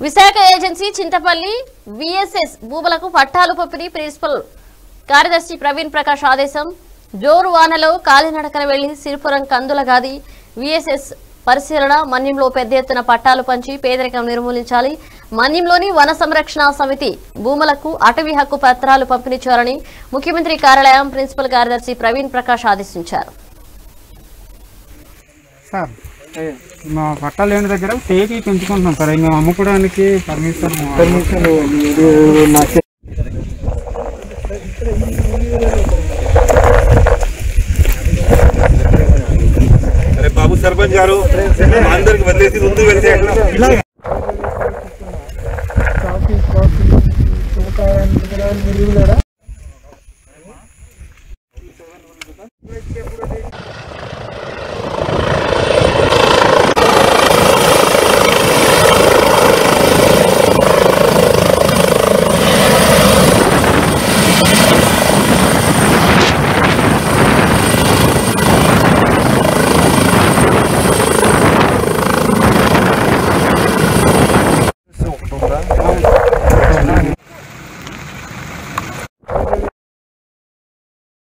Visakha agency Chintapalli VSS భూములకు పట్టాలు పంపిణీ ప్రిన్సిపల్ కార్యదర్శి ప్రవీణ్ ప్రకాష్ ఆదేశం జోరు వానలో కాలినడకన వెళ్లి సిరిపురం కందుల గాది విఎస్ఎస్ పరిశీలన మన్యంలో పెద్ద ఎత్తున పట్టాలు పంచి పేదరికం నిర్మూలించాలి మన్యంలోని వన సంరక్షణ సమితి భూములకు అటవీ హక్కు పత్రాలు పంపిణీ చేయాలని ముఖ్యమంత్రి కార్యాలయం ప్రిన్సిపల్ కార్యదర్శి ప్రవీణ్ ప్రకాష్ ఆదేశించారు సార్ మా పట్టాలు లేని దగ్గర టేకి పెంచుకుంటున్నాం సార్ అవి మేము అమ్ముకోవడానికి పర్మిషన్ పర్మిషన్ అరే బాబు సర్పంచ్ గారు అందరికి వదిలేసి ముందు వెళ్తే ఎట్లా?